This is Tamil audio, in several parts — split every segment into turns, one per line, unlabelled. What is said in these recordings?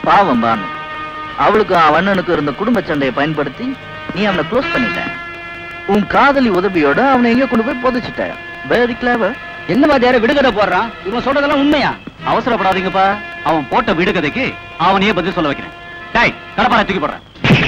பாவம் பானு அவளுக்கு அவன் அண்ணனுக்கு இருந்த குடும்ப சண்டையை பயன்படுத்தி நீ அவனை க்ளோஸ் பண்ணிட்ட உன் காதலி உதவியோட அவனை எங்க கொண்டு போய் புதைச்சிட்ட வெரி கிளவர்
என்ன மாதிரியார விடுகதை போடுறான் இவன் சொல்றதெல்லாம் உண்மையா
அவசரப்படாதீங்கப்பா அவன் போட்ட விடுகதைக்கு அவனையே பதில் சொல்ல வைக்கிறேன் டேய் கடப்பாரை தூக்கி போடுறேன்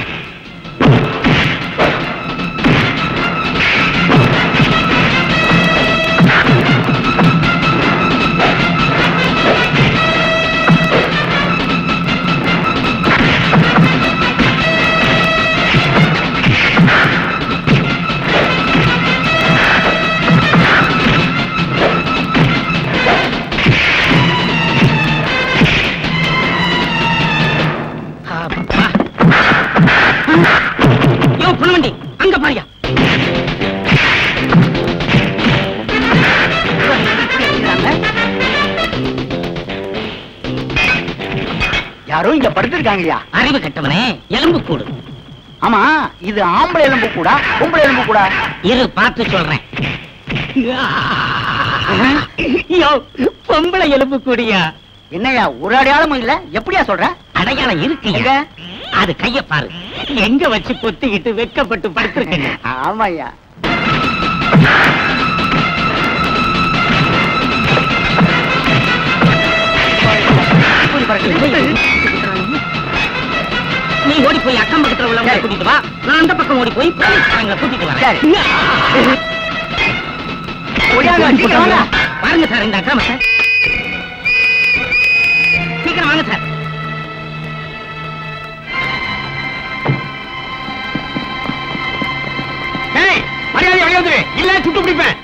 யோ புலவண்டி அங்க பாரியா
யாரோ இங்க படுத்திருக்காங்கயா
அறிவு கட்டவனே எலும்பு கூடு
ஆமா இது ஆம்பளை எலும்பு கூடா பொம்பளை எலும்பு கூடா
இரு பார்த்து சொல்றேன் யோ பொம்பளை எலும்பு கூடியா
என்னய்யா ஒரு அடையாளமும் இல்ல எப்படியா சொல்ற
அடையாளம் இருக்கு
எங்க?
அது கைய பாரு எங்க வச்சு பொத்திக்கிட்டு வெட்கப்பட்டு படுத்திருக்கீங்க
ஆமாய்யா
நீ ஓடி போய் அக்கம் பக்கத்துல உள்ளவங்களை
சரி.
கூட்டிட்டு வா நான் அந்த பக்கம் ஓடி போய் போலீஸ்காரங்களை கூட்டிட்டு வரேன்
சரி. ஒடியாங்க, சீக்கிரம் வாங்க.
பாருங்க சார் இந்த அக்கிரமத்தை சீக்கிரம் வாங்க சார்
ஏய் மரியாதை வெளியே வந்துரு இல்ல சுட்டு பிடிப்பேன்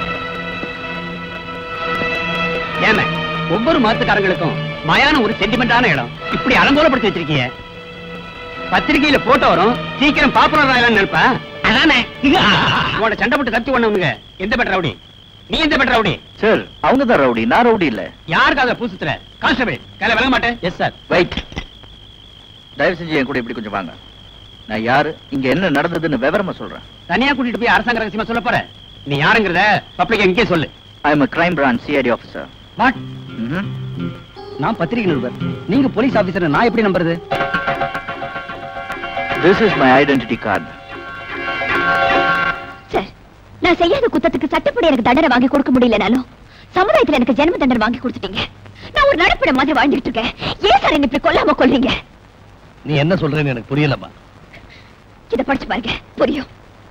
ஏமே ஒவ்வொரு மதத்துக்காரங்களுக்கும் மயானம் ஒரு சென்டிமெண்டான இடம் இப்படி அலங்கோலப்படுத்தி வச்சிருக்கீங்க பத்திரிகையில போட்டோ வரும் சீக்கிரம் பாப்புலர் ஆகலாம்னு நினைப்பேன்
அதானே
உங்களோட சண்டை போட்டு கத்தி ஒண்ணுங்க எந்த பெட்ட ரவுடி நீ எந்த பெட்ட ரவுடி
சார் அவங்க தான் ரவுடி நான் ரவுடி இல்ல
யாருக்கு அதை பூசுத்துற கான்ஸ்டபிள் கையில விளங்க மாட்டேன் எஸ் சார்
வெயிட் தயவு செஞ்சு என் கூட இப்படி கொஞ்சம் வாங்க நான் யாரு இங்க என்ன நடந்ததுன்னு விவரமா சொல்றேன்
தனியா கூட்டிட்டு போய் அரசாங்க ரகசியமா சொல்ல போற நீ யாருங்கிறத பப்ளிக் எங்கே சொல்லு
I am crime branch CID officer
what நான் பத்திரிகை நிருபர் நீங்க போலீஸ் ஆபீசர் நான் எப்படி நம்புறது
this is my identity card
sir நான் செய்யாத குத்தத்துக்கு சட்டப்படி எனக்கு தண்டனை வாங்கி கொடுக்க முடியலனாலும் சமுதாயத்துல எனக்கு ஜென்ம தண்டனை வாங்கி கொடுத்துட்டீங்க நான் ஒரு நடப்பிட மாதிரி வாழ்ந்துகிட்டு இருக்கேன் ஏன் சார் என்ன இப்படி கொல்லாம கொல்றீங்க
நீ என்ன சொல்றேன்னு எனக்கு புரியலம்மா
இத படிச்சு பாருங்க புரியும்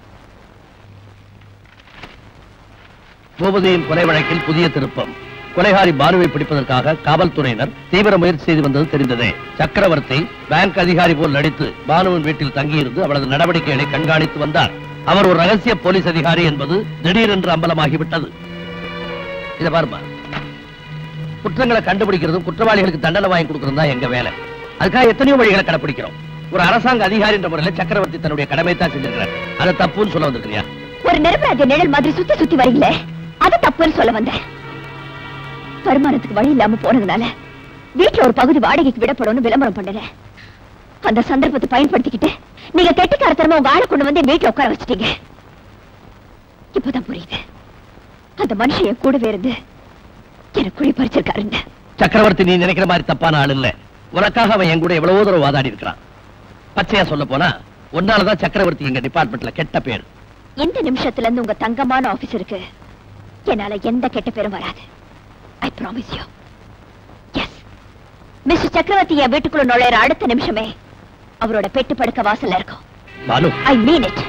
பூபதியின் கொலை வழக்கில் புதிய திருப்பம் கொலைகாரி பானுவை பிடிப்பதற்காக காவல்துறையினர் தீவிர முயற்சி செய்து வந்தது தெரிந்ததே சக்கரவர்த்தி பேங்க் அதிகாரி போல் நடித்து பானுவின் வீட்டில் தங்கியிருந்து அவளது நடவடிக்கைகளை கண்காணித்து வந்தார் அவர் ஒரு ரகசிய போலீஸ் அதிகாரி என்பது திடீரென்று அம்பலமாகிவிட்டது இத பாருமா குற்றங்களை கண்டுபிடிக்கிறதும் குற்றவாளிகளுக்கு தண்டனை வாங்கி கொடுக்கறதும் தான் எங்க வேலை அதுக்காக எத்தனையோ வழிகளை கடைபிடிக்கிறோம் ஒரு அரசாங்க அதிகாரி என்ற முறையில் சக்கரவர்த்தி தன்னுடைய கடமை தான் செஞ்சிருக்கிறார் அதை தப்புன்னு சொல்ல வந்திருக்கிறியா
ஒரு நிரபராஜ நிழல் மாதிரி சுத்தி சுத்தி வரீங்களே அது தப்புன்னு சொல்ல வந்தேன் வருமானத்துக்கு வழி இல்லாம போனதுனால வீட்டுல ஒரு பகுதி வாடகைக்கு விடப்படும்னு விளம்பரம் பண்ணல அந்த சந்தர்ப்பத்தை பயன்படுத்திக்கிட்டு நீங்க கெட்டிக்காரத்தனமா உங்க ஆளை கொண்டு வந்து என் வீட்டுல உட்கார வச்சிட்டீங்க இப்பதான் புரியுது அந்த மனுஷன் என் கூடவே இருந்து எனக்கு குழி பறிச்சிருக்காருன்னு
சக்கரவர்த்தி நீ நினைக்கிற மாதிரி தப்பான ஆள் இல்ல உனக்காக அவன் என் கூட எவ்வளவோ தூரம் வாதாடி இருக்கிறான் பச்சையா சொல்ல போனா உன்னாலதான் சக்கரவர்த்தி எங்க டிபார்ட்மெண்ட்ல கெட்ட பேர்
இந்த நிமிஷத்துல இருந்து உங்க தங்கமான ஆபீசருக்கு என்னால எந்த கெட்ட பேரும் வராது I promise you yes mister Chakravarthy என் வீட்டுக்குள்ள நுழையிற அடுத்த நிமிஷமே அவரோட பெட்டு படுக்க வாசல்ல இருக்கும்
பானு
ஐ மீன் இட்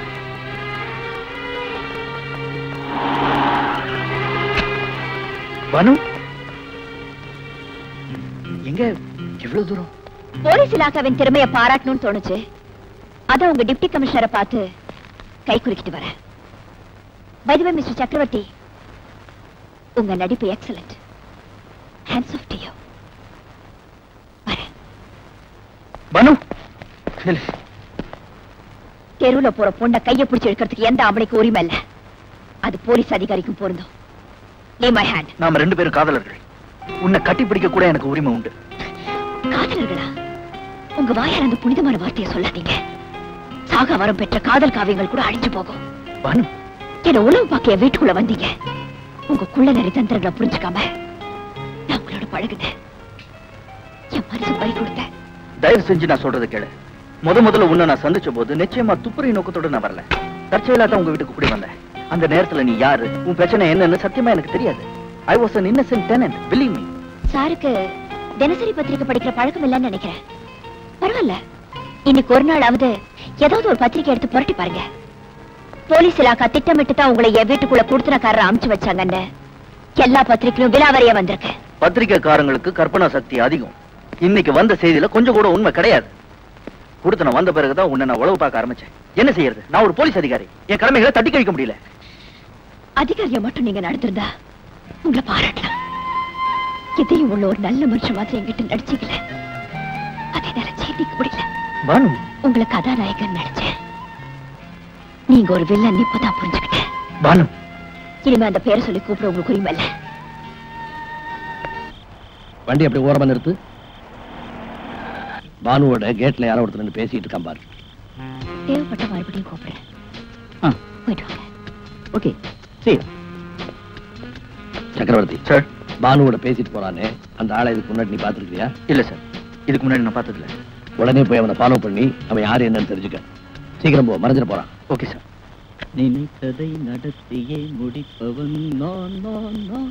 பனு எங்க எவ்வளவு தூரம்
போலீஸ் இலாக்காவின் திறமையை பாராட்டணும்னு தோணுச்சு அத உங்க டிப்டி கமிஷனரை பார்த்து கை குலுக்கிட்டு வரேன் வைதுவே மிஸ்டர் சக்கரவர்த்தி உங்க நடிப்பு excellent hands off to you
Banu
தெருவுல போற பொண்ண கைய பிடிச்சு எடுக்கிறதுக்கு எந்த ஆம்பளைக்கு உரிமை இல்ல அது போலீஸ் அதிகாரிக்கும் பொருந்தும் லீ மை ஹேண்ட்
நாம ரெண்டு பேரும் காதலர்கள் உன்னை கட்டி பிடிக்க கூட எனக்கு உரிமை உண்டு
காதலர்களா உங்க வாயால் அந்த புனிதமான வார்த்தையை சொல்லாதீங்க சாக வரம் பெற்ற காதல் காவியங்கள் கூட அழிஞ்சு போகும்
பனு
என்ன உணவு பார்க்க என் வீட்டுக்குள்ள வந்தீங்க உங்க குள்ள நெறி தந்திரங்களை புரிஞ்சுக்காம நான் உங்களோட பழகுனேன் என் மனசு பறி கொடுத்தேன்
தயவு செஞ்சு நான் சொல்றதை கேளு முத முதல்ல உன்னை நான் சந்திச்ச போது நிச்சயமா துப்புரை நோக்கத்தோட நான் வரல தற்செயலா தான் உங்க வீட்டுக்கு கூடி வந்தேன் அந்த நேரத்துல நீ யாரு உன் பிரச்சனை என்னன்னு சத்தியமா எனக்கு தெரியாது I was an innocent tenant believe me
சாருக்கு தினசரி பத்திரிக்கை படிக்கிற பழக்கம் இல்லைன்னு நினைக்கிறேன் பரவாயில்ல இன்னைக்கு ஒரு நாளாவது ஏதாவது ஒரு பத்திரிக்கை எடுத்து புரட்டி பாருங்க போலீஸ் இலாக்கா திட்டமிட்டு தான் உங்களை என் வீட்டுக்குள்ள குடுத்தனக்காரர் அமுச்சு வச்சாங்கன்னு எல்லா பத்திரிக்கையும் விலாவரியா வந்திருக்கு
பத்திரிக்கைக்காரங்களுக்கு கற்பனா சக்தி அதிகம் இன்னைக்கு வந்த செய்தியில கொஞ்சம் கூட உண்மை கிடையாது கொடுத்தன வந்த பிறகுதான் உன்னை நான் உழவு பார்க்க ஆரம்பிச்சேன் என்ன செய்யறது நான் ஒரு போலீஸ் அதிகாரி என் கடமைகளை தட்டி கழிக்க முடியல
அதிகாரியை மட்டும் நீங்க நடந்திருந்தா உங்களை பாராட்டலாம் இதையும் உள்ள ஒரு நல்ல மனுஷன் மாதிரி என்கிட்ட நடிச்சீங்கள அதை என்னால ஜீர்ணிக்க முடியல
பானு
உங்களை கதாநாயகன் நினைச்சேன் நீங்க ஒரு வில்லன் இப்பதான் புரிஞ்சுக்கிட்டேன்
பானு
இனிமே அந்த பேரை சொல்லி கூப்பிட உங்களுக்கு உரிமை இல்ல
வண்டி அப்படி ஓரமா நிறுத்து பானுவோட கேட்ல யாரோ ஒருத்தர் நின்னு பேசிட்டு இருக்கான் பாரு
தேவைப்பட்ட மறுபடியும் கூப்பிடுறேன்
ஆ.
போயிட்டு வாங்க
ஓகே சரி
சக்கரவர்த்தி
சார்
பானுவோட பேசிட்டு போறானே அந்த ஆளை இதுக்கு முன்னாடி நீ பாத்துருக்கியா
இல்ல சார் இதுக்கு முன்னாடி நான் பார்த்ததில்ல
உடனே போய் அவனை ஃபாலோ பண்ணி அவன் யாரு என்னன்னு தெரிஞ்சுக்க சீக்கிரம் போ மறைஞ்சிட போறான்
ஓகே சார்
நினைத்ததை நடத்தியே முடிப்பவன் நான் நான் நான்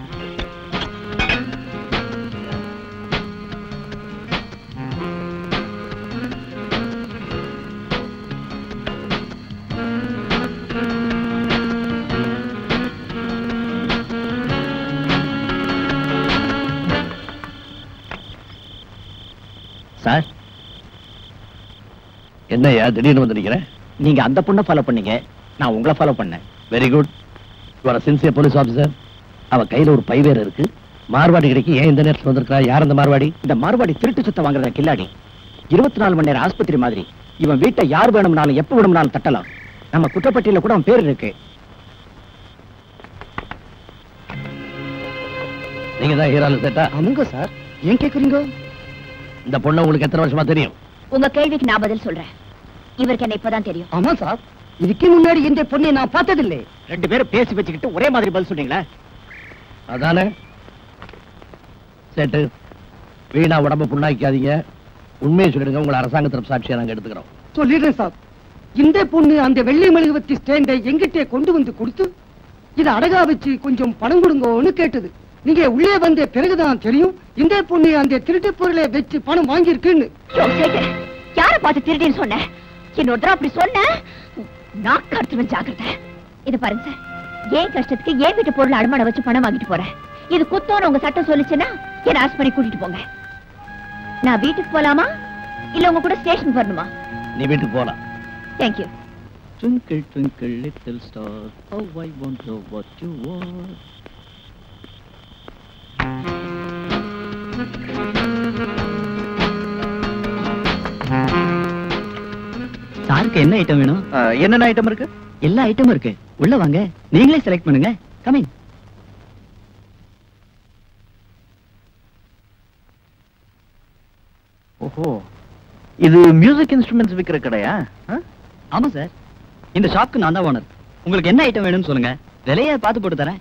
சார்
என்னய்யா திடீர்னு வந்து நிக்கிறேன்
நீங்க அந்த பொண்ணை ஃபாலோ பண்ணீங்க நான் உங்களை ஃபாலோ பண்ணேன்
very good your sincere police officer அவ கையில ஒரு பை வேற இருக்கு மார்வாடி கிடைக்கு ஏன் இந்த நேரத்துல வந்திருக்கா யார் அந்த மார்வாடி
இந்த மார்வாடி திருட்டு சுத்த வாங்குறத கில்லாடி இருபத்தி நாலு மணி நேரம் ஆஸ்பத்திரி மாதிரி இவன் வீட்டை யார் வேணும்னாலும் எப்ப வேணும்னாலும் தட்டலாம் நம்ம குற்றப்பட்டியல கூட அவன் பேர் இருக்கு
நீங்க தான் ஹீரால சேட்டா
ஆமாங்க சார் ஏன் கேக்குறீங்க
இந்த பொண்ணு உங்களுக்கு எத்தனை வருஷமா தெரியும்
உங்க கேள்விக்கு நான் பதில் சொல்றேன் இவருக்கு என்ன இப்பதான் தெரியும்
ஆமா சார் இதுக்கு முன்னாடி இந்த பொண்ணை நான் பார்த்ததில்லை ரெண்டு பேரும் பேசி வச்சுக்கிட்டு ஒரே மாதிரி பதில் சொன்னீங்களா
அதானே சேட்டு வீணா உடம்ப புண்ணாக்காதீங்க உண்மையை சொல்லிடுங்க உங்களை அரசாங்க தரப்பு சாட்சியா நாங்க எடுத்துக்கிறோம்
சொல்லிடுறேன் சார் இந்த பொண்ணு அந்த வெள்ளை மெழுகுவத்தி ஸ்டேண்டை எங்கிட்டே கொண்டு வந்து கொடுத்து இதை அடகா வச்சு கொஞ்சம் பணம் கொடுங்கன்னு கேட்டது நீங்க உள்ளே வந்த பிறகுதான் தெரியும் இந்த பொண்ணு அந்த திருட்டு பொருளை வச்சு பணம் வாங்கியிருக்குன்னு
யோ, சேகர், யாரை பார்த்து திருடின்னு சொன்ன இன்னொரு தடவை அப்படி சொன்ன நான் கடத்துவேன் ஜாக்கிரதை இது பாருங்க சார் ஏன் கஷ்டத்துக்கு ஏன் வீட்டு பொருள் அடமான வச்சு பணம் வாங்கிட்டு போறேன் இது குத்தோன்னு உங்க சட்டம் சொல்லுச்சுன்னா என்ன ஆஸ் பண்ணி கூட்டிட்டு போங்க நான் வீட்டுக்கு போலாமா இல்ல உங்க கூட ஸ்டேஷன் வரணுமா
நீ வீட்டுக்கு போலாம்
thank you
Twinkle, twinkle, little star, how I wonder what you are. சாருக்கு என்ன ஐட்டம் வேணும்
அஹ், என்னென்ன ஐட்டம் இருக்கு
எல்லா ஐட்டமும் இருக்கு உள்ள வாங்க நீங்களே செலக்ட் பண்ணுங்க கமிங்
ஓஹோ இது மியூசிக் இன்ஸ்ட்ருமெண்ட்ஸ் விக்கிற கடையா ஆ?
ஆமா சார் இந்த ஷாப்க்கு நான் தான் ஓனர் உங்களுக்கு என்ன ஐட்டம் வேணும்னு சொல்லுங்க விலைய பார்த்து போட்டு தரேன்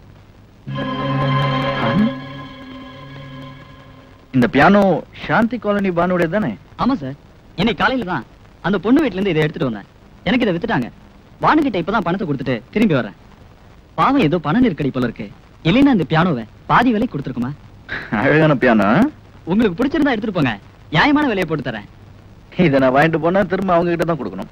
இந்த பியானோ சாந்தி காலனி பானுடைய தானே
ஆமா சார் இன்னைக்கு காலையில தான் அந்த பொண்ணு வீட்ல இருந்து இதை எடுத்துட்டு வந்தேன் எனக்கு இதை வித்துட்டாங்க வானுகிட்ட இப்பதான் பணத்தை கொடுத்துட்டு திரும்பி வரேன் பாவம் ஏதோ பண நெருக்கடி போல இருக்கு இல்லைன்னா இந்த பியானோவை பாதி விலை கொடுத்துருக்குமா
அழகான பியானோ
உங்களுக்கு பிடிச்சிருந்தா எடுத்துட்டு போங்க நியாயமான விலையை போட்டு தரேன்
இதை நான் வாங்கிட்டு போனா திரும்ப அவங்க கிட்ட தான் கொடுக்கணும்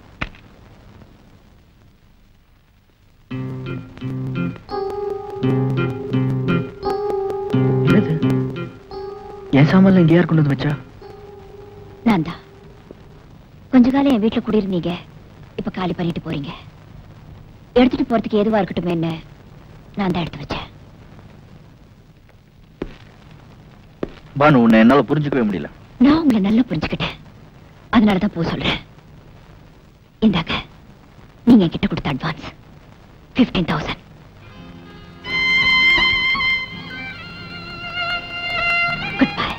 என்னது என் சாமான்ல இங்க யார் கொண்டு வந்து வச்சா
நான் தான் கொஞ்ச காலம் என் வீட்டுல குடியிருந்தீங்க இப்ப காலி பண்ணிட்டு போறீங்க எடுத்துட்டு போறதுக்கு எதுவா இருக்கட்டும் என்ன நான் தான் எடுத்து வச்சேன்
பானு உன்னை என்னால புரிஞ்சுக்கவே முடியல
நான் உங்களை நல்லா புரிஞ்சுக்கிட்டேன் அதனாலதான் போ சொல்றேன் இந்தாங்க நீங்க என்கிட்ட கொடுத்த advance fifteen thousand good bye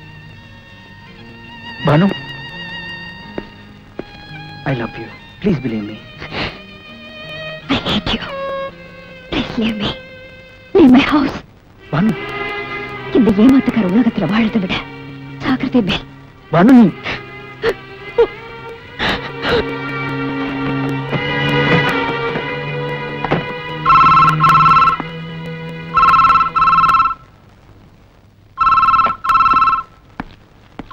Banu I love you please believe me
I hate you please leave me leave my house
Banu
இந்த ஏமாத்துக்கார உலகத்துல வாழறதை விட சாக்கிரதை மேல்
பானு நீ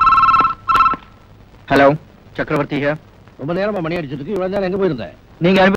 ஹலோ சக்கரவர்த்தி here.
ரொம்ப நேரமா மணி அடிச்சிட்டு இருக்கு இவ்வளவு நேரம் எங்க போயிருந்த
நீங்க அனுப்பி